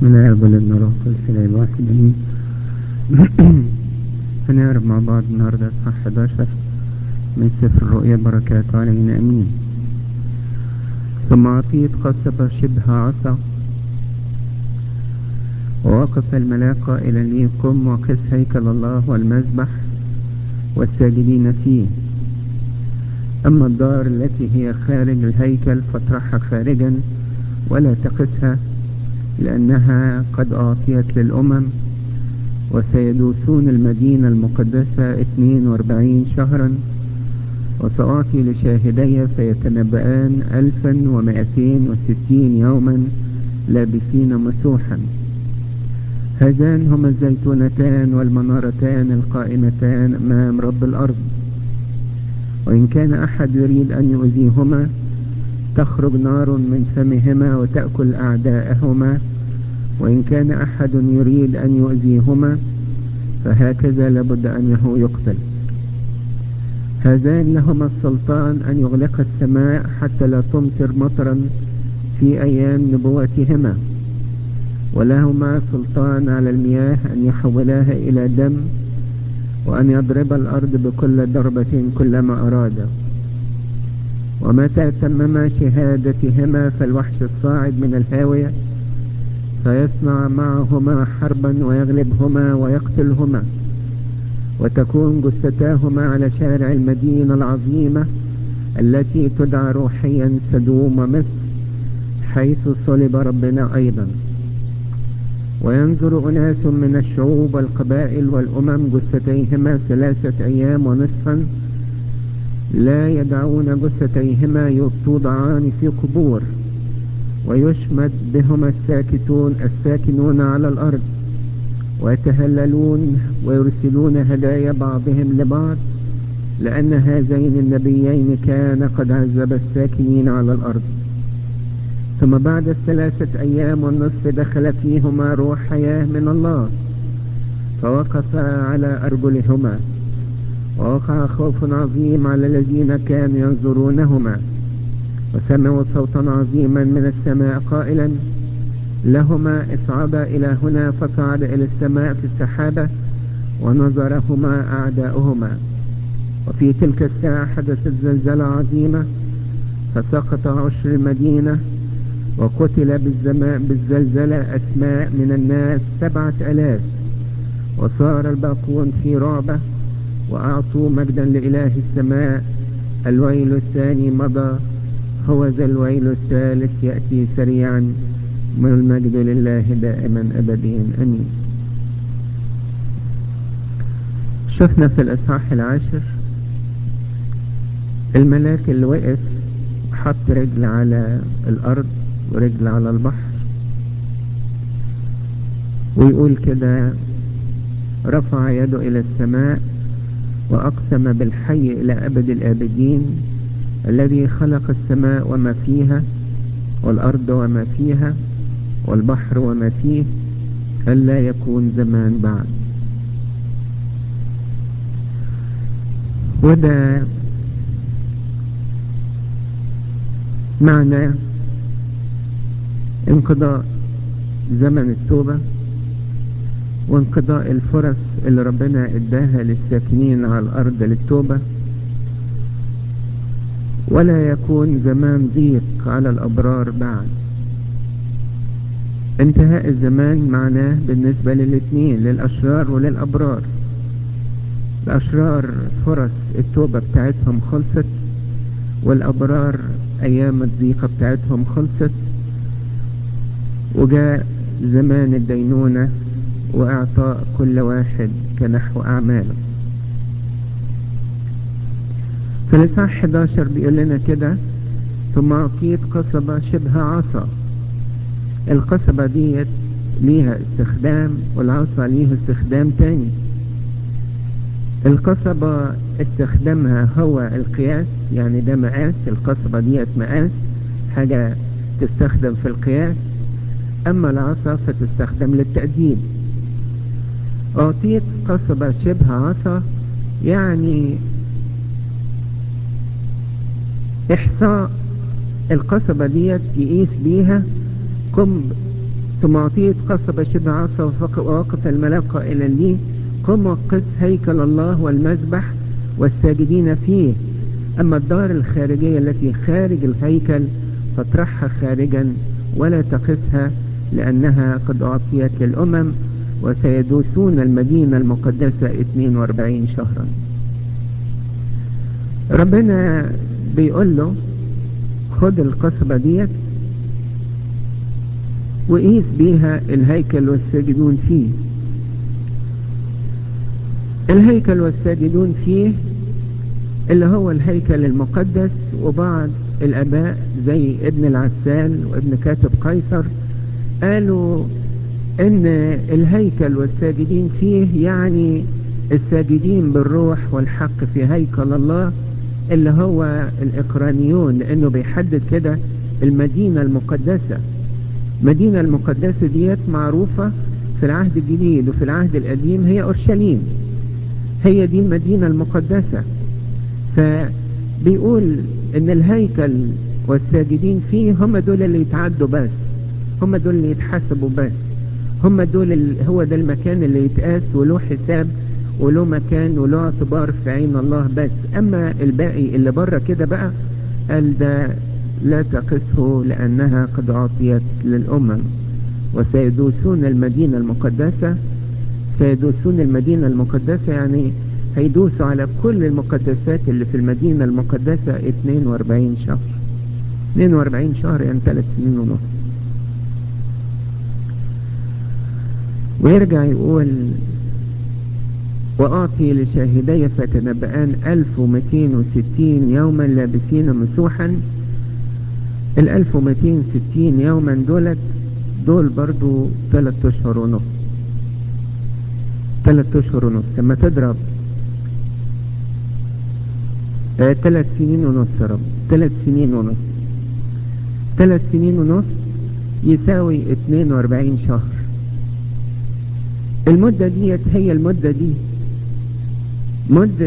بسم الله يقبل ابن روح السلام الواحد امين هنعرف مع بعض النهاردة اصحاح 11 من سفر الرؤيا بركات علينا امين ثم اعطيت قصبة شبه عصا ووقف الملاك قائلا لي قم وقس هيكل الله والمذبح والساجدين فيه أما الدار التي هي خارج الهيكل فاطرحها خارجا ولا تقسها لأنها قد أعطيت للأمم وسيدوسون المدينة المقدسة 42 شهرا وسأعطي لشاهدي فيتنبأان 1260 يوما لابسين مسوحا هذان هما الزيتونتان والمنارتان القائمتان أمام رب الأرض وإن كان أحد يريد أن يؤذيهما تخرج نار من فمهما وتأكل أعداءهما وإن كان أحد يريد أن يؤذيهما فهكذا لابد أنه يقتل هذان لهما السلطان أن يغلق السماء حتى لا تمطر مطرا في أيام نبوتهما ولهما سلطان على المياه أن يحولها إلى دم وأن يضرب الأرض بكل ضربة كلما أراد ومتى تمما شهادتهما فالوحش الصاعد من الهاوية فيصنع معهما حربا ويغلبهما ويقتلهما وتكون جثتاهما على شارع المدينة العظيمة التي تدعى روحيا سدوم ومصر حيث صلب ربنا أيضا وينظر أناس من الشعوب والقبائل والأمم جثتيهما ثلاثة أيام ونصفا لا يدعون جثتيهما توضعان في قبور ويشمد بهما الساكتون الساكنون على الأرض ويتهللون ويرسلون هدايا بعضهم لبعض لأن هذين النبيين كان قد عذب الساكنين على الأرض ثم بعد الثلاثة أيام والنصف دخل فيهما روح حياة من الله فوقف على أرجلهما ووقع خوف عظيم على الذين كانوا ينظرونهما وسمعوا صوتا عظيما من السماء قائلا لهما اصعدا إلى هنا فصعد إلى السماء في السحابة ونظرهما أعداؤهما وفي تلك الساعة حدثت زلزلة عظيمة فسقط عشر المدينة وقتل بالزماء بالزلزلة أسماء من الناس سبعة ألاف وصار الباقون في رعبة وأعطوا مجدا لإله السماء الويل الثاني مضى هو ذا الويل الثالث يأتي سريعا من المجد لله دائما أبديا أمين شفنا في الإصحاح العاشر الملاك اللي وقف حط رجل على الأرض ورجل على البحر ويقول كده رفع يده إلى السماء وأقسم بالحي إلى أبد الآبدين الذي خلق السماء وما فيها والأرض وما فيها والبحر وما فيه ألا يكون زمان بعد وده معنى انقضاء زمن التوبة وانقضاء الفرص اللي ربنا اداها للساكنين على الارض للتوبة ولا يكون زمان ضيق على الابرار بعد انتهاء الزمان معناه بالنسبة للاثنين للاشرار وللابرار الاشرار فرص التوبة بتاعتهم خلصت والابرار ايام الضيقة بتاعتهم خلصت وجاء زمان الدينونة وإعطاء كل واحد كنحو أعماله في الإصحاح 11 بيقول لنا كده ثم أعطيت قصبة شبه عصا القصبة ديت ليها استخدام والعصا ليها استخدام تاني القصبة استخدامها هو القياس يعني ده مقاس القصبة ديت مقاس حاجة تستخدم في القياس أما العصا فتستخدم للتأديب أعطيت قصبة شبه عصا يعني إحصاء القصبة ديت يقيس بيها كم ثم أعطيت قصبة شبه عصا ووقف الملاك قائلا لي قم وقس هيكل الله والمذبح والساجدين فيه أما الدار الخارجية التي خارج الهيكل فاطرحها خارجا ولا تقسها لأنها قد أعطيت للأمم وسيدوسون المدينة المقدسة 42 شهرا ربنا بيقول له خد القصبة ديت وقيس بيها الهيكل والساجدون فيه الهيكل والساجدون فيه اللي هو الهيكل المقدس وبعض الاباء زي ابن العسال وابن كاتب قيصر قالوا ان الهيكل والساجدين فيه يعني الساجدين بالروح والحق في هيكل الله اللي هو الاقرانيون لانه بيحدد كده المدينة المقدسة المدينة المقدسة ديت معروفة في العهد الجديد وفي العهد القديم هي اورشليم هي دي المدينة المقدسة فبيقول ان الهيكل والساجدين فيه هم دول اللي يتعدوا بس هم دول اللي يتحسبوا بس هم دول اللي هو ده المكان اللي يتقاس وله حساب وله مكان وله اعتبار في عين الله بس اما الباقي اللي بره كده بقى قال ده لا تقسه لانها قد اعطيت للامم وسيدوسون المدينة المقدسة سيدوسون المدينة المقدسة يعني هيدوسوا على كل المقدسات اللي في المدينة المقدسة 42 شهر 42 شهر يعني 3 سنين ونص ويرجع يقول وأعطي لشاهدي فتنبأان 1260 يوما لابسين مسوحا ال 1260 يوما دولت دول برضو 3 أشهر ونص 3 أشهر ونص لما تضرب ثلاث سنين ونص يا رب ثلاث سنين ونص ثلاث سنين ونص يساوي 42 شهر المدة ديت هي المدة دي مدة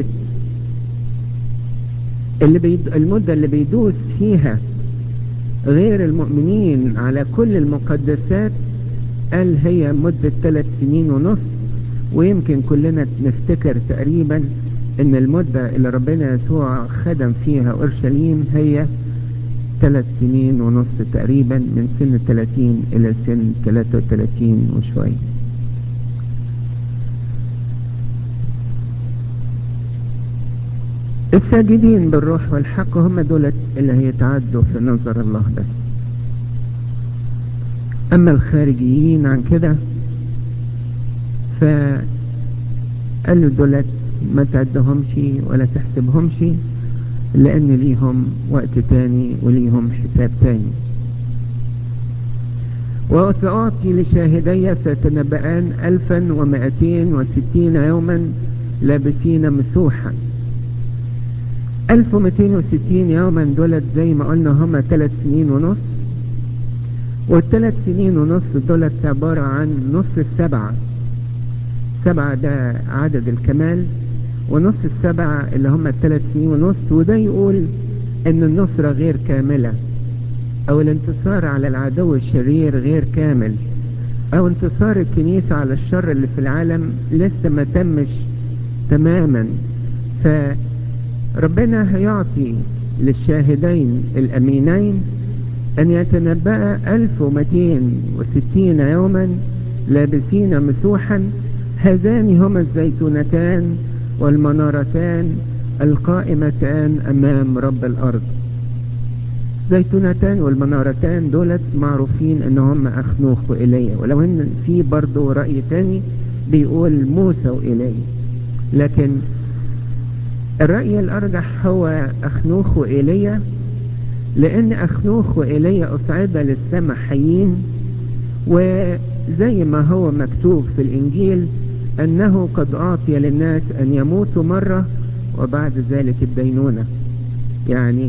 اللي بيد... المدة اللي بيدوس فيها غير المؤمنين على كل المقدسات قال هي مدة ثلاث سنين ونص ويمكن كلنا نفتكر تقريبا ان المدة اللي ربنا يسوع خدم فيها اورشليم هي ثلاث سنين ونص تقريبا من سن 30 الى سن 33 وشوية الساجدين بالروح والحق هم دولت اللي هيتعدوا في نظر الله بس اما الخارجيين عن كده فقالوا دولت ما تعدهمش ولا تحسبهمش لان ليهم وقت تاني وليهم حساب تاني وسأعطي لشاهدي ستنبأان ألفا ومائتين وستين يوما لابسين مسوحا ألف ومائتين وستين يوما دولت زي ما قلنا هما ثلاث سنين ونص والثلاث سنين ونص دولت عبارة عن نص السبعة سبعة ده عدد الكمال ونص السبعة اللي هم الثلاث سنين ونص وده يقول ان النصرة غير كاملة او الانتصار على العدو الشرير غير كامل او انتصار الكنيسة على الشر اللي في العالم لسه ما تمش تماما فربنا هيعطي للشاهدين الامينين ان يتنبأ 1260 يوما لابسين مسوحا هذان هما الزيتونتان والمنارتان القائمتان امام رب الارض زيتونتان والمنارتان دولت معروفين ان هم اخنوخ وايليا ولو ان في برضه رأي تاني بيقول موسى وايليا لكن الرأي الارجح هو اخنوخ وايليا لان اخنوخ وايليا اصعد للسماء حيين وزي ما هو مكتوب في الانجيل انه قد اعطي للناس ان يموتوا مرة وبعد ذلك الدينونة يعني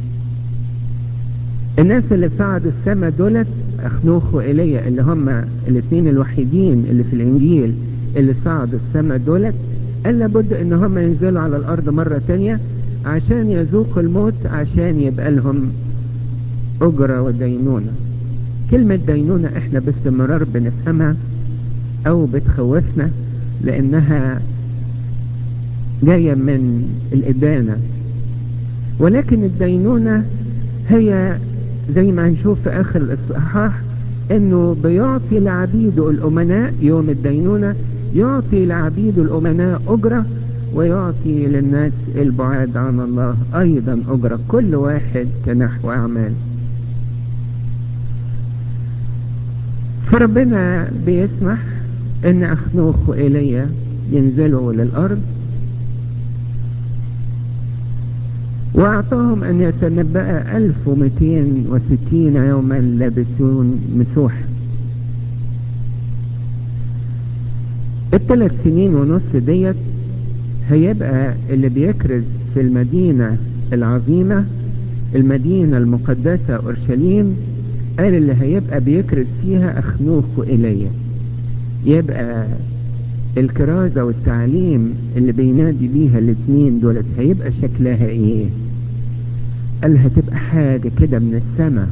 الناس اللي صعدوا السماء دولت اخنوخ وايليا اللي هم الاثنين الوحيدين اللي في الانجيل اللي صعدوا السماء دولت قال لابد ان هم ينزلوا على الارض مرة تانية عشان يذوقوا الموت عشان يبقى لهم اجرة ودينونة كلمة دينونة احنا باستمرار بنفهمها او بتخوفنا لانها جاية من الادانة ولكن الدينونة هي زي ما هنشوف في اخر الاصحاح انه بيعطي لعبيده الامناء يوم الدينونة يعطي لعبيده الامناء اجرة ويعطي للناس البعاد عن الله ايضا اجرة كل واحد كنحو اعمال فربنا بيسمح ان اخنوخ وايليا ينزلوا للارض واعطاهم ان يتنبأ 1260 يوما لابسون مسوح الثلاث سنين ونص ديت هيبقى اللي بيكرز في المدينة العظيمة المدينة المقدسة أورشليم قال اللي هيبقى بيكرز فيها أخنوخ وإيليا يبقى الكرازة والتعليم اللي بينادي بيها الاثنين دولت هيبقى شكلها ايه قال هتبقى حاجة كده من السماء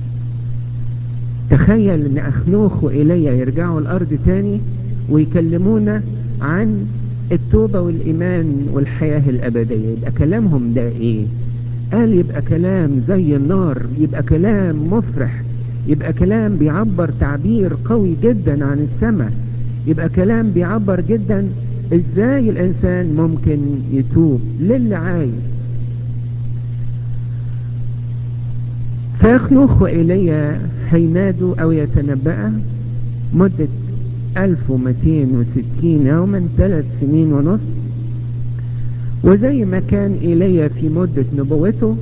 تخيل ان اخنوخ وإيليا يرجعوا الارض تاني ويكلمونا عن التوبة والايمان والحياة الابدية يبقى كلامهم ده ايه قال يبقى كلام زي النار يبقى كلام مفرح يبقى كلام بيعبر تعبير قوي جدا عن السماء يبقى كلام بيعبر جدا ازاي الانسان ممكن يتوب للي عايز فيخنوخ وإيليا هينادوا او يتنبأ مدة 1260 يوما ثلاث سنين ونص وزي ما كان إيليا في مدة نبوته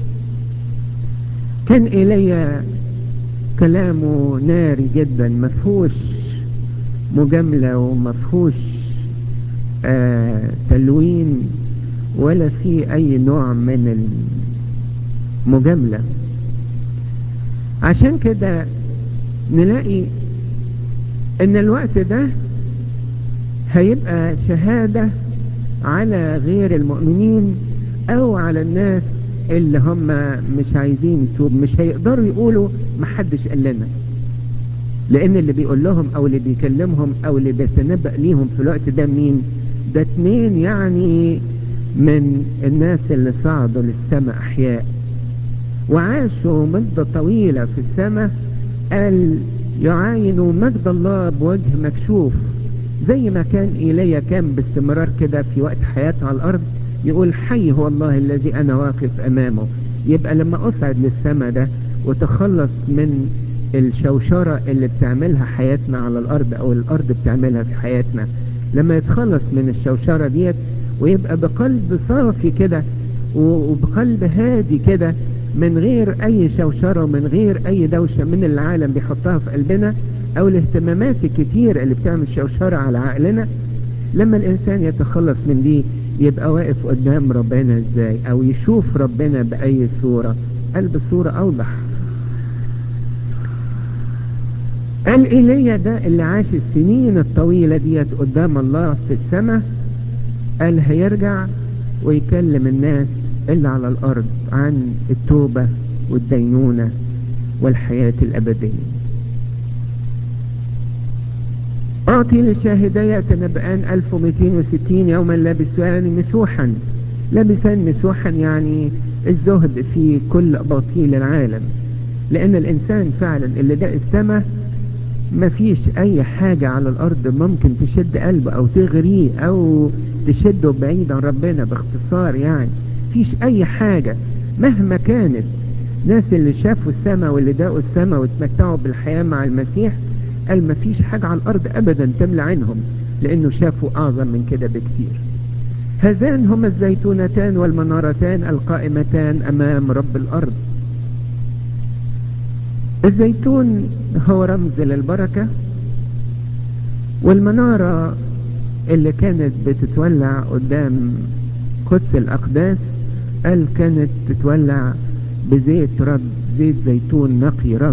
كان إيليا كلامه ناري جدا مفهوش مجاملة ومفهوش آه تلوين ولا في أي نوع من المجاملة عشان كده نلاقي ان الوقت ده هيبقى شهادة على غير المؤمنين او على الناس اللي هم مش عايزين يتوب مش هيقدروا يقولوا محدش قال لنا لان اللي بيقول لهم او اللي بيكلمهم او اللي بيتنبأ ليهم في الوقت ده مين ده اتنين يعني من الناس اللي صعدوا للسماء احياء وعاشوا مدة طويلة في السماء قال يعاينوا مجد الله بوجه مكشوف زي ما كان إيليا كان باستمرار كده في وقت حياته على الأرض يقول حي هو الله الذي أنا واقف أمامه يبقى لما أصعد للسماء ده وتخلص من الشوشرة اللي بتعملها حياتنا على الأرض أو الأرض بتعملها في حياتنا لما يتخلص من الشوشرة ديت ويبقى بقلب صافي كده وبقلب هادي كده من غير أي شوشرة ومن غير أي دوشة من العالم بيحطها في قلبنا أو الاهتمامات الكتير اللي بتعمل شوشرة على عقلنا لما الإنسان يتخلص من دي يبقى واقف قدام ربنا ازاي أو يشوف ربنا بأي صورة قلب صورة أوضح قال إيليا ده اللي عاش السنين الطويلة ديت قدام الله في السماء قال هيرجع ويكلم الناس اللي على الأرض عن التوبة والدينونة والحياة الأبدية أعطي للشاهدية تنبأان 1260 يوما لابسان مسوحا لابسان مسوحا يعني الزهد في كل أباطيل العالم لأن الإنسان فعلا اللي ده السماء مفيش أي حاجة على الأرض ممكن تشد قلبه أو تغريه أو تشده بعيد عن ربنا باختصار يعني مفيش أي حاجة مهما كانت ناس اللي شافوا السماء واللي داقوا السماء واتمتعوا بالحياة مع المسيح قال مفيش حاجة على الأرض أبدا تملى عنهم لأنه شافوا أعظم من كده بكتير هذان هما الزيتونتان والمنارتان القائمتان أمام رب الأرض الزيتون هو رمز للبركة والمنارة اللي كانت بتتولع قدام قدس الأقداس قال كانت تتولع بزيت رب زيت زيتون نقي رب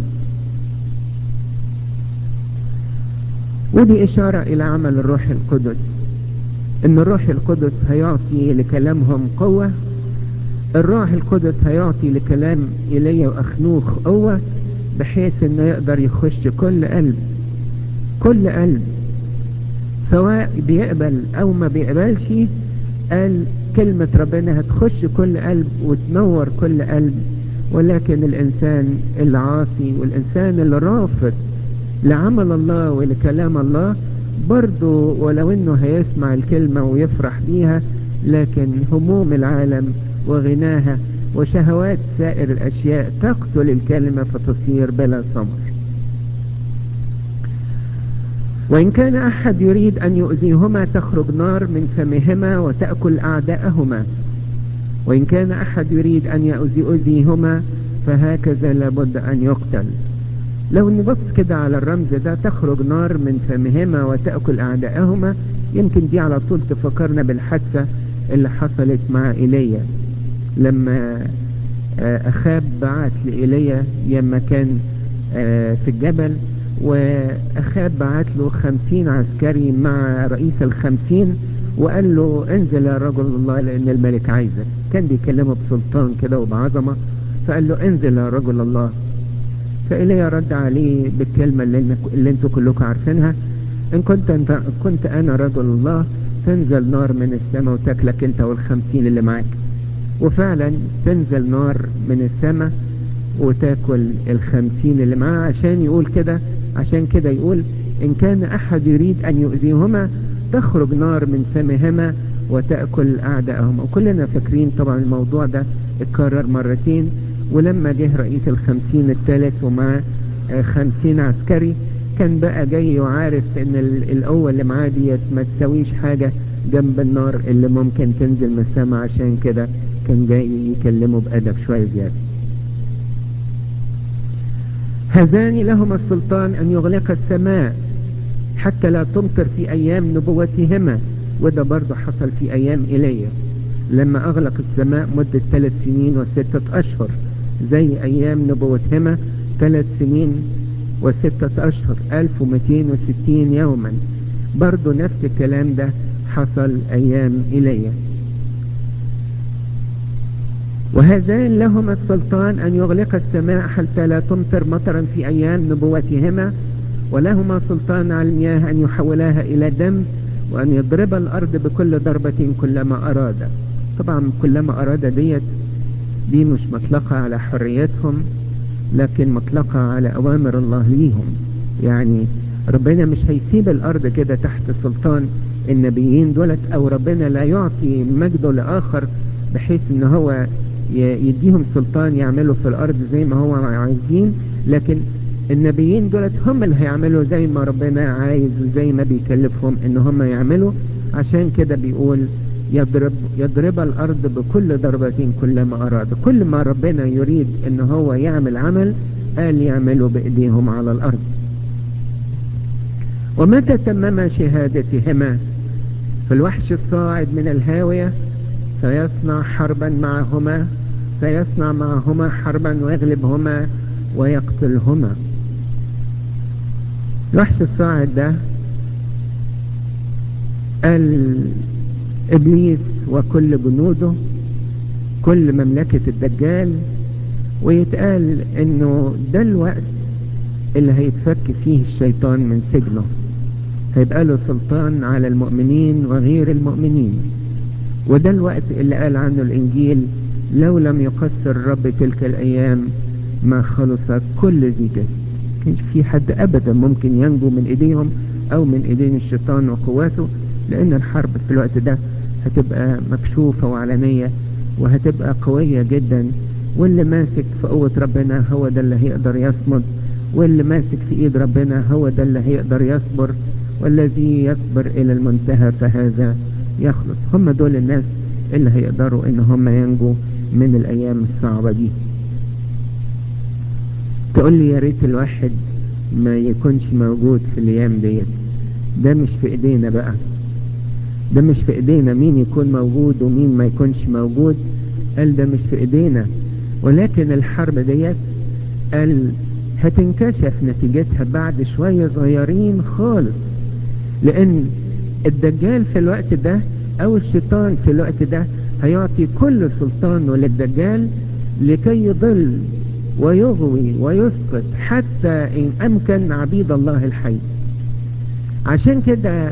ودي إشارة إلى عمل الروح القدس إن الروح القدس هيعطي لكلامهم قوة الروح القدس هيعطي لكلام إيليا وأخنوخ قوة بحيث انه يقدر يخش كل قلب كل قلب سواء بيقبل او ما بيقبلش قال كلمة ربنا هتخش كل قلب وتنور كل قلب ولكن الانسان العاصي والانسان اللي رافض لعمل الله ولكلام الله برضه ولو انه هيسمع الكلمة ويفرح بيها لكن هموم العالم وغناها وشهوات سائر الاشياء تقتل الكلمة فتصير بلا ثمر وإن كان أحد يريد أن يؤذيهما تخرج نار من فمهما وتأكل أعداءهما وإن كان أحد يريد أن يؤذيهما فهكذا لابد أن يقتل لو نبص كده على الرمز ده تخرج نار من فمهما وتأكل أعداءهما يمكن دي على طول تفكرنا بالحادثة اللي حصلت مع إيليا لما أخاب بعت لإيليا لما كان في الجبل وأخاب بعت له خمسين عسكري مع رئيس الخمسين وقال له انزل يا رجل الله لأن الملك عايزك كان بيكلمه بسلطان كده وبعظمة فقال له انزل يا رجل الله فإليه رد عليه بالكلمة اللي, اللي انتوا كلكم عارفينها ان كنت انت كنت انا رجل الله تنزل نار من السماء وتاكلك انت والخمسين اللي معاك وفعلا تنزل نار من السماء وتاكل الخمسين اللي معاه عشان يقول كده عشان كده يقول ان كان احد يريد ان يؤذيهما تخرج نار من فمهما وتأكل أعدائهم وكلنا فاكرين طبعا الموضوع ده اتكرر مرتين ولما جه رئيس الخمسين الثالث ومع خمسين عسكري كان بقى جاي وعارف ان القوة اللي معاه ديت ما تسويش حاجة جنب النار اللي ممكن تنزل من السماء عشان كده كان جاي يكلمه بأدب شوية زيادة هذان لهما السلطان أن يغلق السماء حتى لا تمطر في أيام نبوتهما وده برضه حصل في أيام إيليا لما أغلق السماء مدة ثلاث سنين وستة أشهر زي أيام نبوتهما ثلاث سنين وستة أشهر 1260 يوما برضه نفس الكلام ده حصل أيام إيليا وهذان لهما السلطان أن يغلق السماء حتى لا تمطر مطرا في أيام نبوتهما ولهما سلطان على المياه أن يحولها إلى دم وأن يضرب الأرض بكل ضربة كلما أراد طبعا كلما أراد ديت دي مش مطلقة على حريتهم لكن مطلقة على أوامر الله ليهم يعني ربنا مش هيسيب الأرض كده تحت سلطان النبيين دولت أو ربنا لا يعطي مجده لآخر بحيث ان هو يديهم سلطان يعملوا في الأرض زي ما هو عايزين لكن النبيين دولت هم اللي هيعملوا زي ما ربنا عايز وزي ما بيكلفهم ان هم يعملوا عشان كده بيقول يضرب يضرب الارض بكل ضربة كلما اراد كل ما ربنا يريد ان هو يعمل عمل قال يعمله بايديهم على الارض ومتى تمم شهادتهما فالوحش الصاعد من الهاوية سيصنع حربا معهما سيصنع معهما حربا ويغلبهما ويقتلهما الوحش الصاعد ده إبليس وكل جنوده كل مملكة الدجال ويتقال انه ده الوقت اللي هيتفك فيه الشيطان من سجنه هيبقى له سلطان على المؤمنين وغير المؤمنين وده الوقت اللي قال عنه الانجيل لو لم يقصر الرب تلك الايام ما خلصت كل ذي جسد كانش في حد ابدا ممكن ينجو من ايديهم او من ايدين الشيطان وقواته لان الحرب في الوقت ده هتبقى مكشوفة وعلنية وهتبقى قوية جدا واللي ماسك في قوة ربنا هو ده اللي هيقدر يصمد واللي ماسك في ايد ربنا هو ده اللي هيقدر يصبر والذي يصبر الى المنتهى فهذا يخلص هم دول الناس اللي هيقدروا ان هم ينجوا من الايام الصعبة دي تقول لي يا ريت الواحد ما يكونش موجود في الايام ديت ده مش في ايدينا بقى ده مش في ايدينا مين يكون موجود ومين ما يكونش موجود قال ده مش في ايدينا ولكن الحرب ديت قال هتنكشف نتيجتها بعد شوية صغيرين خالص لان الدجال في الوقت ده او الشيطان في الوقت ده هيعطي كل سلطانه للدجال لكي يضل ويغوي ويسقط حتى إن أمكن عبيد الله الحي عشان كده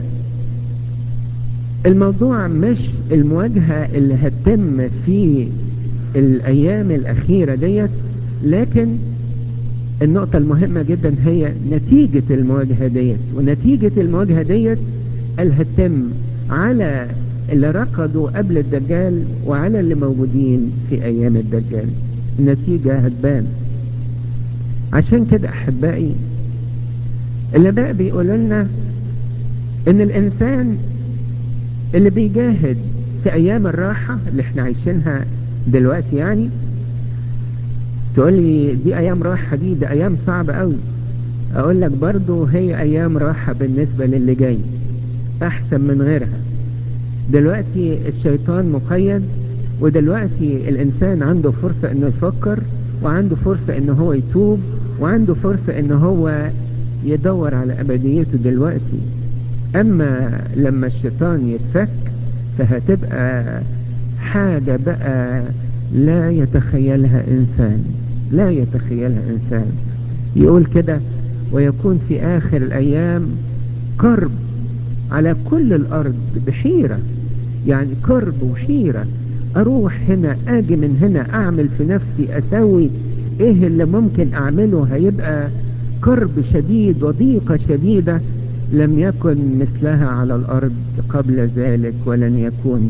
الموضوع مش المواجهة اللي هتتم في الأيام الأخيرة ديت لكن النقطة المهمة جدا هي نتيجة المواجهة ديت ونتيجة المواجهة ديت اللي هتتم على اللي رقدوا قبل الدجال وعلى اللي موجودين في أيام الدجال النتيجة هتبان عشان كده أحبائي الآباء بيقولوا لنا إن الإنسان اللي بيجاهد في أيام الراحة اللي احنا عايشينها دلوقتي يعني تقول لي دي أيام راحة دي ده أيام صعبة قوي أقول لك برضو هي أيام راحة بالنسبة للي جاي أحسن من غيرها دلوقتي الشيطان مقيد ودلوقتي الإنسان عنده فرصة إنه يفكر وعنده فرصة إنه هو يتوب وعنده فرصة إنه هو يدور على أبديته دلوقتي أما لما الشيطان يتفك فهتبقى حاجة بقى لا يتخيلها إنسان لا يتخيلها إنسان يقول كده ويكون في آخر الأيام كرب على كل الأرض بحيرة يعني كرب وحيرة أروح هنا أجي من هنا أعمل في نفسي أسوي إيه اللي ممكن أعمله هيبقى كرب شديد وضيقة شديدة لم يكن مثلها على الأرض قبل ذلك ولن يكون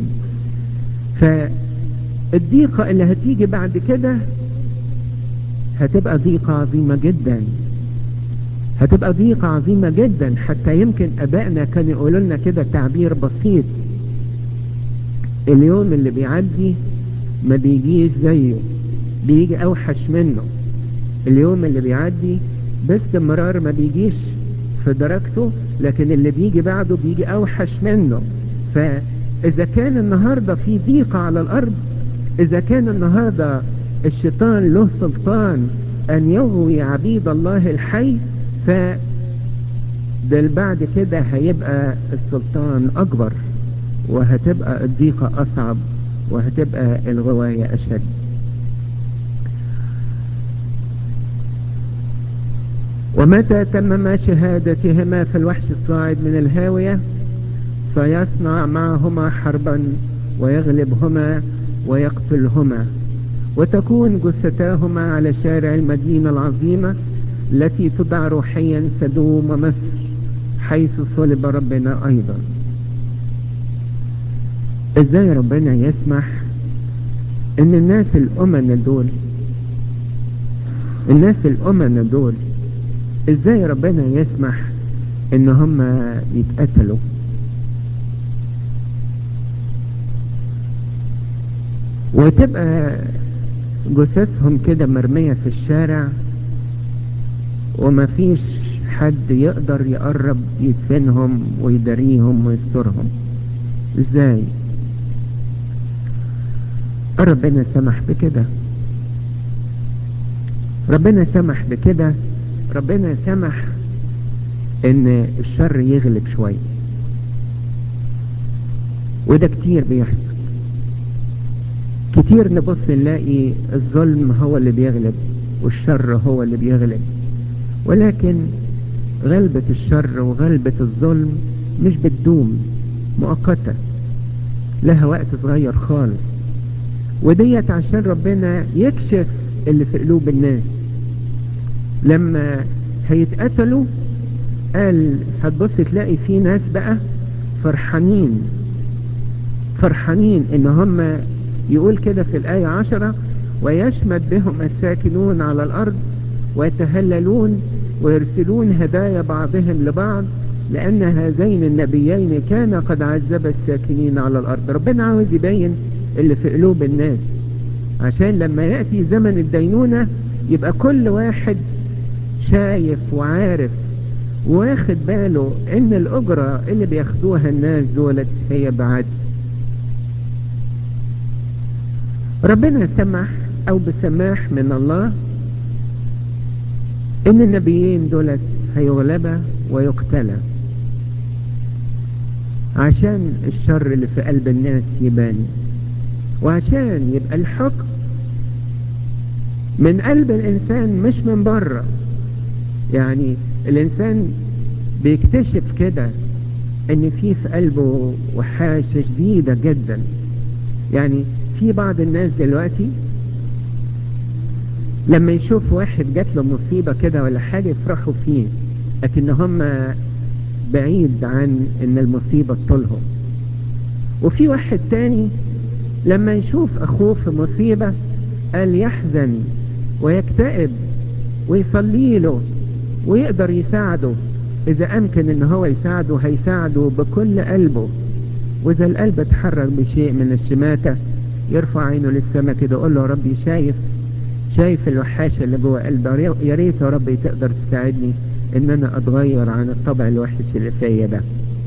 فالضيقة اللي هتيجي بعد كده هتبقى ضيقة عظيمة جدا هتبقى ضيقة عظيمة جدا حتى يمكن أبائنا كانوا يقولوا لنا كده تعبير بسيط اليوم اللي بيعدي ما بيجيش زيه بيجي أوحش منه اليوم اللي بيعدي باستمرار ما بيجيش في درجته لكن اللي بيجي بعده بيجي أوحش منه فإذا كان النهاردة في ضيقة على الأرض إذا كان النهاردة الشيطان له سلطان أن يغوي عبيد الله الحي ف ده بعد كده هيبقى السلطان أكبر وهتبقى الضيقة أصعب وهتبقى الغواية أشد ومتى تمما شهادتهما في الوحش الصاعد من الهاوية سيصنع معهما حربا ويغلبهما ويقتلهما وتكون جثتاهما على شارع المدينة العظيمة التي تدعى روحيا سدوم ومصر حيث صلب ربنا أيضا ازاي ربنا يسمح ان الناس الامن دول الناس الامن دول ازاي ربنا يسمح ان هم يتقتلوا وتبقى جثثهم كده مرمية في الشارع ومفيش حد يقدر يقرب يدفنهم ويداريهم ويسترهم ازاي ربنا سمح بكده ربنا سمح بكده ربنا سمح ان الشر يغلب شوية وده كتير بيحصل كتير نبص نلاقي الظلم هو اللي بيغلب والشر هو اللي بيغلب ولكن غلبة الشر وغلبة الظلم مش بتدوم مؤقتة لها وقت صغير خالص وديت عشان ربنا يكشف اللي في قلوب الناس لما هيتقتلوا قال هتبص تلاقي في ناس بقى فرحانين فرحانين ان هم يقول كده في الآية عشرة ويشمت بهم الساكنون على الأرض ويتهللون ويرسلون هدايا بعضهم لبعض لأن هذين النبيين كان قد عذب الساكنين على الأرض ربنا عاوز يبين اللي في قلوب الناس عشان لما يأتي زمن الدينونة يبقى كل واحد شايف وعارف واخد باله ان الأجرة اللي بياخدوها الناس دولت هي بعد ربنا سمح او بسماح من الله ان النبيين دولت هيغلبا ويقتلا عشان الشر اللي في قلب الناس يبان وعشان يبقى الحكم من قلب الإنسان مش من بره يعني الإنسان بيكتشف كده ان في في قلبه وحاشة شديدة جدا يعني في بعض الناس دلوقتي لما يشوف واحد جات له مصيبة كده ولا حاجة يفرحوا فيه لكن هم بعيد عن ان المصيبة تطولهم وفي واحد تاني لما يشوف اخوه في مصيبة قال يحزن ويكتئب ويصلي له ويقدر يساعده اذا امكن ان هو يساعده هيساعده بكل قلبه واذا القلب اتحرك بشيء من الشماتة يرفع عينه للسماء كده يقول له يا ربي شايف شايف الوحاشة اللي جوه قلبي يا ريت يا ربي تقدر تساعدني ان انا اتغير عن الطبع الوحش اللي فيا ده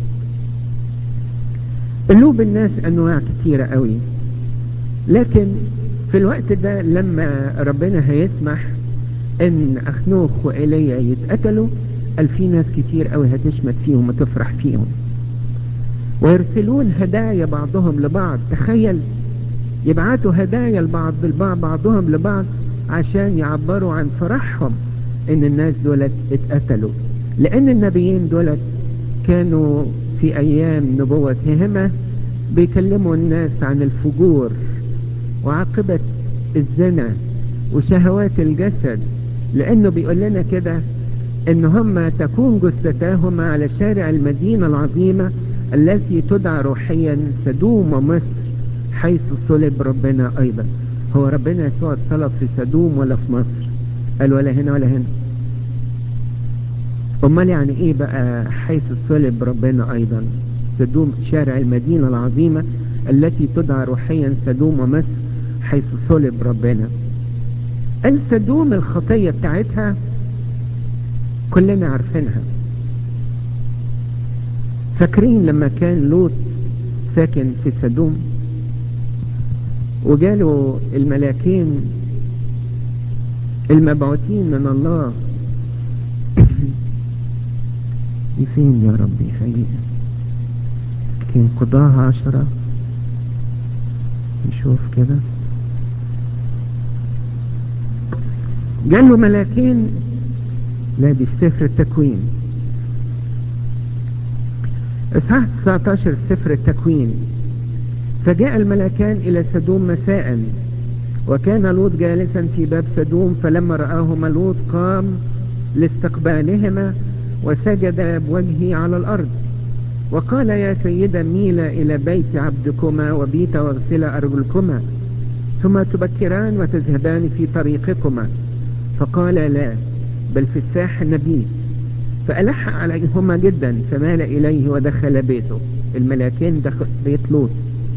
قلوب الناس انواع كتيرة قوي لكن في الوقت ده لما ربنا هيسمح ان اخنوخ وإيليا يتقتلوا قال في ناس كتير قوي هتشمت فيهم وتفرح فيهم ويرسلون هدايا بعضهم لبعض تخيل يبعتوا هدايا البعض البعض بعضهم لبعض عشان يعبروا عن فرحهم ان الناس دولت اتقتلوا لان النبيين دولت كانوا في ايام نبوتهما بيكلموا الناس عن الفجور وعاقبة الزنا وشهوات الجسد لانه بيقول لنا كده ان هم تكون جثتاهما على شارع المدينة العظيمة التي تدعى روحيا سدوم ومصر حيث صلب ربنا ايضا هو ربنا يسوع اتصلب في سدوم ولا في مصر قال ولا هنا ولا هنا امال يعني ايه بقى حيث صلب ربنا ايضا سدوم شارع المدينة العظيمة التي تدعى روحيا سدوم ومصر حيث صلب ربنا السدوم الخطية بتاعتها كلنا عارفينها فاكرين لما كان لوط ساكن في سدوم وجاله الملاكين المبعوثين من الله فين يا ربي خليها كان قضاها عشرة نشوف كده جاله ملاكين لا دي في سفر التكوين اصحاح 19 سفر التكوين فجاء الملكان الى سدوم مساء وكان لوط جالسا في باب سدوم فلما رآهما لوط قام لاستقبالهما وسجد بوجهه على الارض وقال يا سيدة ميلا الى بيت عبدكما وبيت واغسلا ارجلكما ثم تبكران وتذهبان في طريقكما فقال لا بل في الساح نبيت فألح عليهما جدا فمال إليه ودخل بيته الملاكين دخل بيت لوط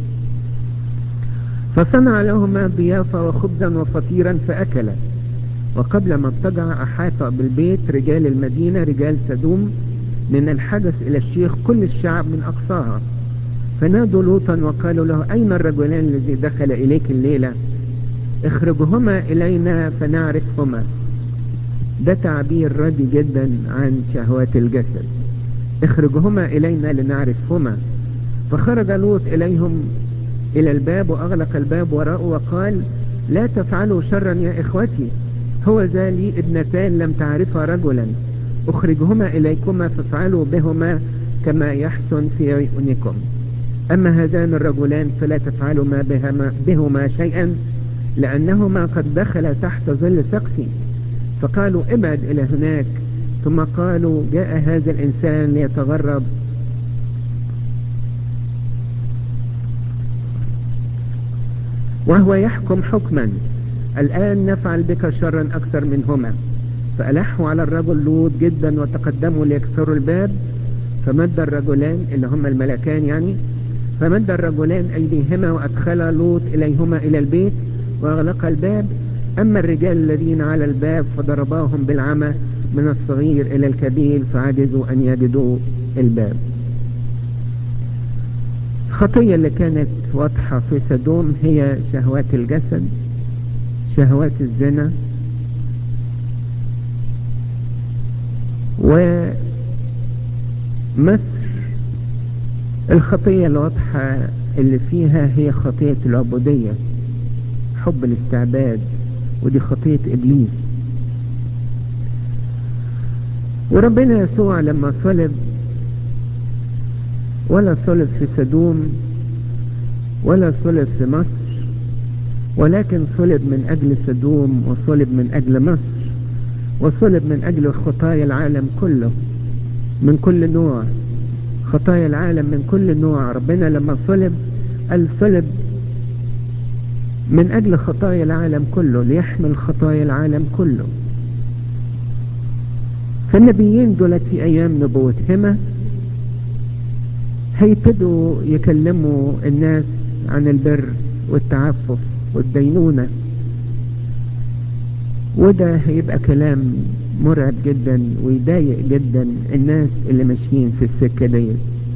فصنع لهما ضيافة وخبزا وفطيرا فأكلا وقبل ما اضطجع أحاط بالبيت رجال المدينة رجال سدوم من الحدث إلى الشيخ كل الشعب من أقصاها فنادوا لوطا وقالوا له أين الرجلان الذي دخل إليك الليلة اخرجهما إلينا فنعرفهما ده تعبير ردي جدا عن شهوات الجسد اخرجهما إلينا لنعرفهما فخرج لوط إليهم إلى الباب وأغلق الباب وراءه وقال لا تفعلوا شرا يا إخوتي هو ذا لي ابنتان لم تعرفا رجلا أخرجهما إليكما فافعلوا بهما كما يحسن في عيونكم أما هذان الرجلان فلا تفعلوا ما بهما, بهما شيئا لأنهما قد دخل تحت ظل سقفي فقالوا ابعد إلى هناك ثم قالوا جاء هذا الإنسان ليتغرب وهو يحكم حكما الآن نفعل بك شرا أكثر منهما فألحوا على الرجل لوط جدا وتقدموا ليكسروا الباب فمد الرجلان اللي هم الملكان يعني فمد الرجلان أيديهما وأدخل لوط إليهما إلى البيت وأغلق الباب أما الرجال الذين على الباب فضرباهم بالعمى من الصغير إلى الكبير فعجزوا أن يجدوا الباب الخطية اللي كانت واضحة في سدوم هي شهوات الجسد شهوات الزنا ومصر الخطية الواضحة اللي فيها هي خطية العبودية حب الاستعباد ودي خطية إبليس وربنا يسوع لما صلب ولا صلب في سدوم ولا صلب في مصر ولكن صلب من أجل سدوم وصلب من أجل مصر وصلب من أجل خطايا العالم كله من كل نوع خطايا العالم من كل نوع ربنا لما صلب قال صلب من أجل خطايا العالم كله ليحمل خطايا العالم كله فالنبيين دولت في أيام نبوتهما هيبتدوا يكلموا الناس عن البر والتعفف والدينونة وده هيبقى كلام مرعب جدا ويضايق جدا الناس اللي ماشيين في السكة ديت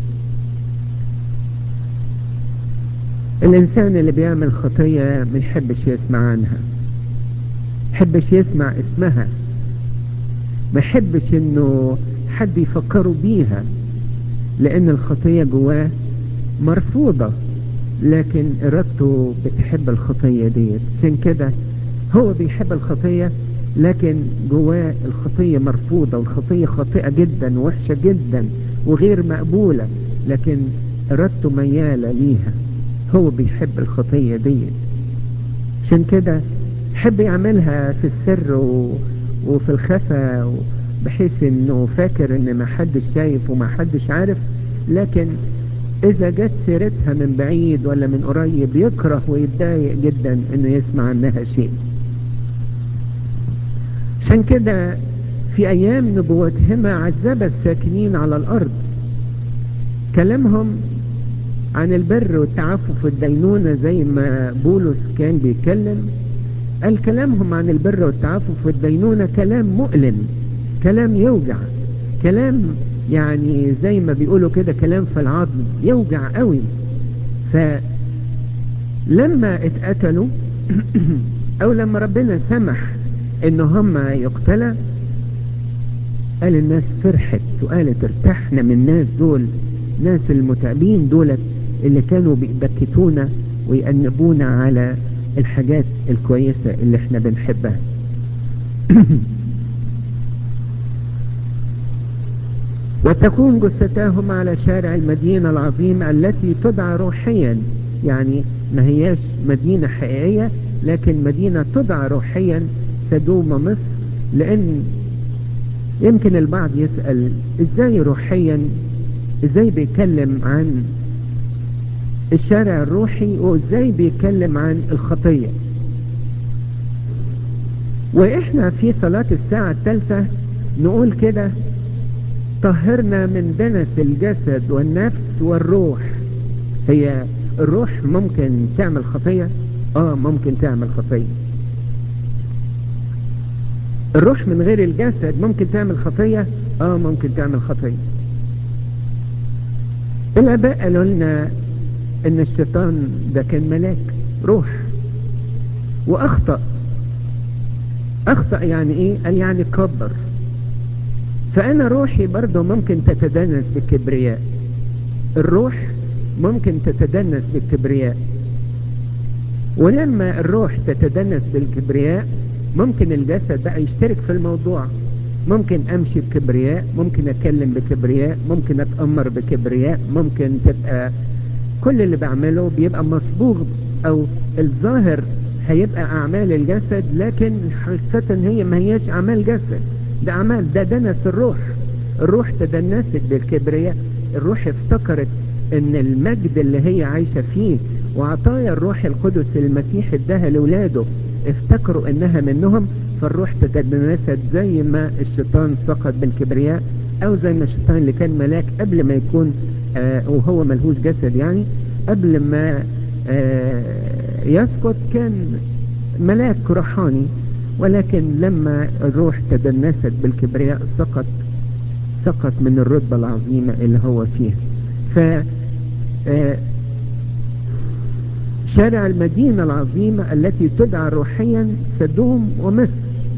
الإنسان اللي بيعمل خطية ما يحبش يسمع عنها يحبش يسمع اسمها ما يحبش انه حد يفكروا بيها لان الخطية جواه مرفوضة لكن ارادته بتحب الخطية ديت عشان كده هو بيحب الخطية لكن جواه الخطية مرفوضة والخطية خاطئة جدا وحشة جدا وغير مقبولة لكن ارادته ميالة ليها هو بيحب الخطية ديت عشان كده يحب يعملها في السر و... وفي الخفا بحيث انه فاكر ان ما حدش شايف وما حدش عارف لكن اذا جت سيرتها من بعيد ولا من قريب يكره ويتضايق جدا انه يسمع عنها شيء عشان كده في ايام نبوتهما عذب الساكنين على الارض كلامهم عن البر والتعفف والدينونة زي ما بولس كان بيتكلم قال كلامهم عن البر والتعفف والدينونة كلام مؤلم كلام يوجع كلام يعني زي ما بيقولوا كده كلام في العظم يوجع قوي فلما اتقتلوا او لما ربنا سمح ان هم يقتلوا قال الناس فرحت وقالت ارتحنا من الناس دول ناس المتعبين دولت اللي كانوا بيبكتونا ويأنبونا على الحاجات الكويسة اللي احنا بنحبها وتكون جثتاهم على شارع المدينة العظيمة التي تدعى روحيا يعني ما هياش مدينة حقيقية لكن مدينة تدعى روحيا سدوم مصر لان يمكن البعض يسأل ازاي روحيا ازاي بيتكلم عن الشارع الروحي وازاي بيتكلم عن الخطية واحنا في صلاة الساعة الثالثة نقول كده طهرنا من دنس الجسد والنفس والروح هي الروح ممكن تعمل خطية اه ممكن تعمل خطية الروح من غير الجسد ممكن تعمل خطية اه ممكن تعمل خطية الاباء قالوا لنا ان الشيطان ده كان ملاك روح واخطأ اخطأ يعني ايه قال يعني كبر فانا روحي برضه ممكن تتدنس بالكبرياء الروح ممكن تتدنس بالكبرياء ولما الروح تتدنس بالكبرياء ممكن الجسد بقى يشترك في الموضوع ممكن امشي بكبرياء ممكن اتكلم بكبرياء ممكن اتأمر بكبرياء ممكن تبقى كل اللي بعمله بيبقى مصبوغ او الظاهر هيبقى اعمال الجسد لكن حقيقة هي ما هياش اعمال جسد ده اعمال ده دنس الروح الروح تدنست بالكبرياء الروح افتكرت ان المجد اللي هي عايشة فيه وعطايا الروح القدس المسيح اداها لاولاده افتكروا انها منهم فالروح تتدنست زي ما الشيطان سقط بالكبرياء او زي ما الشيطان اللي كان ملاك قبل ما يكون آه وهو ملهوش جسد يعني قبل ما آه يسقط كان ملاك روحاني ولكن لما الروح تدنست بالكبرياء سقط سقط من الرتبة العظيمة اللي هو فيها ف آه شارع المدينة العظيمة التي تدعى روحيا سدوم ومصر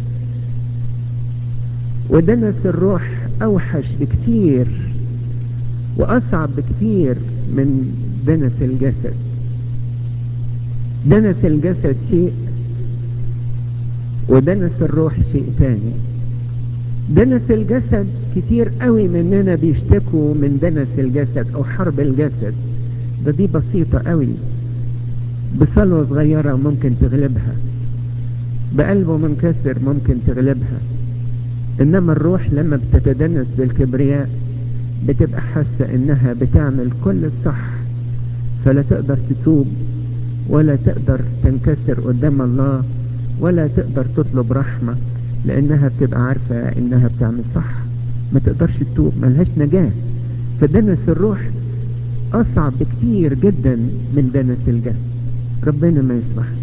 ودنس الروح اوحش بكتير واصعب بكتير من دنس الجسد دنس الجسد شيء ودنس الروح شيء تاني دنس الجسد كتير قوي مننا بيشتكوا من دنس الجسد او حرب الجسد ده دي بسيطة قوي بصلوة صغيرة ممكن تغلبها بقلبه منكسر ممكن تغلبها انما الروح لما بتتدنس بالكبرياء بتبقى حاسة انها بتعمل كل الصح فلا تقدر تتوب ولا تقدر تنكسر قدام الله ولا تقدر تطلب رحمة لانها بتبقى عارفة انها بتعمل صح ما تقدرش تتوب ملهاش نجاة فدنس الروح اصعب بكتير جدا من دنس الجسد ربنا ما يسمحش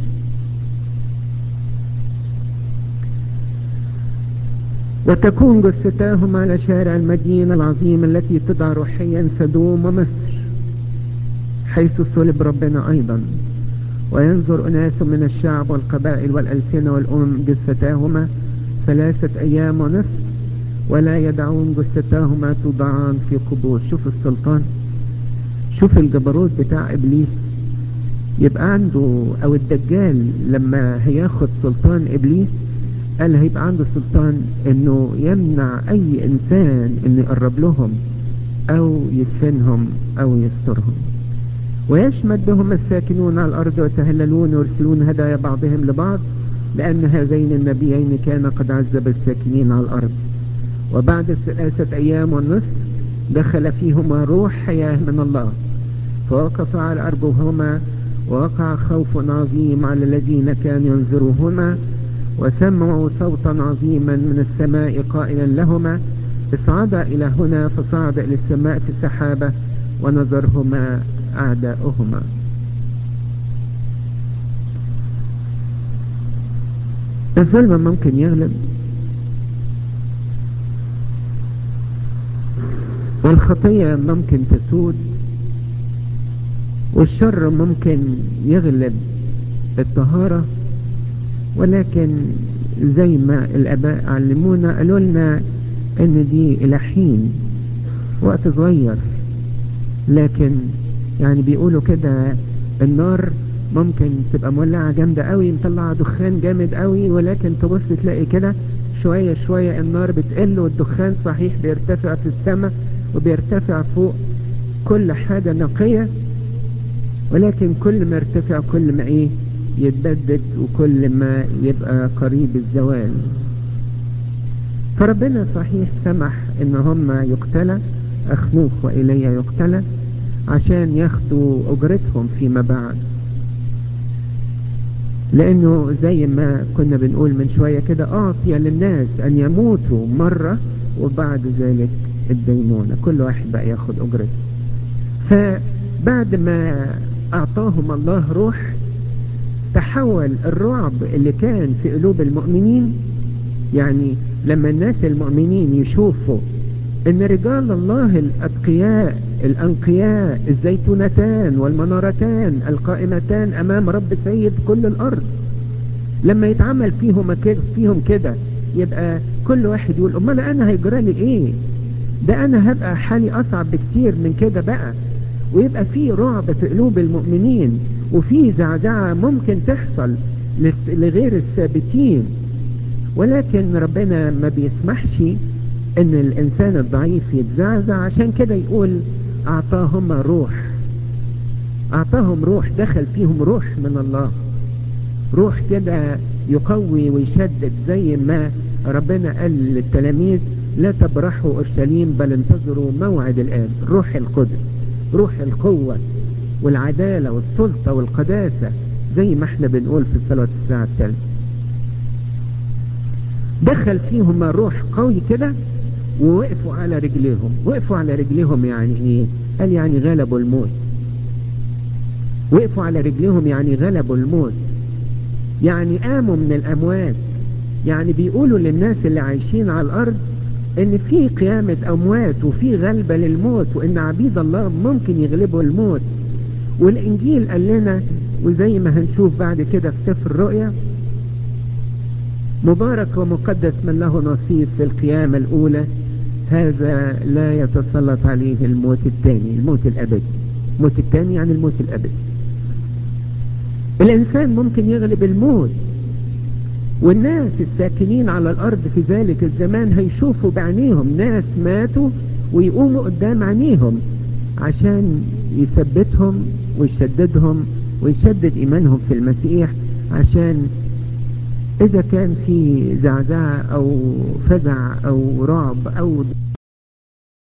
وتكون جثتاهم على شارع المدينة العظيمة التي تدعى روحيا سدوم ومصر حيث صلب ربنا أيضا وينظر أناس من الشعب والقبائل والألسنة والأمم جثتاهما ثلاثة أيام ونصف ولا يدعون جثتاهما توضعان في قبور شوف السلطان شوف الجبروت بتاع إبليس يبقى عنده أو الدجال لما هياخد سلطان إبليس قال هيبقى عنده سلطان انه يمنع اي انسان انه يقرب لهم او يدفنهم او يسترهم ويشمد بهم الساكنون على الارض ويتهللون ويرسلون هدايا بعضهم لبعض لان هذين النبيين كان قد عذب الساكنين على الارض وبعد ثلاثة ايام والنصف دخل فيهما روح حياة من الله فوقف على ارضهما ووقع خوف عظيم على الذين كانوا ينظروهما وسمعوا صوتا عظيما من السماء قائلا لهما اصعدا إلى هنا فصعد إلى السماء في السحابة ونظرهما أعداؤهما الظلم ممكن يغلب والخطية ممكن تسود والشر ممكن يغلب الطهارة ولكن زي ما الاباء علمونا قالوا لنا ان دي الى حين وقت صغير لكن يعني بيقولوا كده النار ممكن تبقى مولعة جامدة قوي مطلعة دخان جامد قوي ولكن تبص تلاقي كده شوية شوية النار بتقل والدخان صحيح بيرتفع في السماء وبيرتفع فوق كل حاجة نقية ولكن كل ما ارتفع كل ما ايه يتبدد وكل ما يبقى قريب الزوال فربنا صحيح سمح ان هم يقتلى اخنوخ وإلي يقتلى عشان ياخدوا اجرتهم فيما بعد لانه زي ما كنا بنقول من شوية كده اعطي للناس ان يموتوا مرة وبعد ذلك الدينونة كل واحد بقى ياخد اجرته فبعد ما اعطاهم الله روح تحول الرعب اللي كان في قلوب المؤمنين يعني لما الناس المؤمنين يشوفوا ان رجال الله الاتقياء الانقياء الزيتونتان والمنارتان القائمتان امام رب سيد كل الارض لما يتعمل فيهم كده فيهم كده يبقى كل واحد يقول امال انا هيجرى لي ايه ده انا هبقى حالي اصعب بكتير من كده بقى ويبقى في رعب في قلوب المؤمنين وفي زعزعة ممكن تحصل لغير الثابتين ولكن ربنا ما بيسمحش ان الانسان الضعيف يتزعزع عشان كده يقول اعطاهم روح اعطاهم روح دخل فيهم روح من الله روح كده يقوي ويشدد زي ما ربنا قال للتلاميذ لا تبرحوا اورشليم بل انتظروا موعد الان روح القدس روح القوة والعدالة والسلطة والقداسة زي ما احنا بنقول في صلاة الساعة الثالثة دخل فيهم روح قوي كده ووقفوا على رجليهم وقفوا على رجليهم يعني ايه قال يعني غلبوا الموت وقفوا على رجليهم يعني غلبوا الموت يعني قاموا من الاموات يعني بيقولوا للناس اللي عايشين على الارض ان في قيامة اموات وفي غلبة للموت وان عبيد الله ممكن يغلبوا الموت والانجيل قال لنا وزي ما هنشوف بعد كده في سفر الرؤيا مبارك ومقدس من له نصيب في القيامة الاولى هذا لا يتسلط عليه الموت الثاني الموت الابدي الموت الثاني يعني الموت الابدي الانسان ممكن يغلب الموت والناس الساكنين على الأرض في ذلك الزمان هيشوفوا بعينيهم ناس ماتوا ويقوموا قدام عينيهم عشان يثبتهم ويشددهم ويشدد إيمانهم في المسيح عشان إذا كان في زعزعة أو فزع أو رعب أو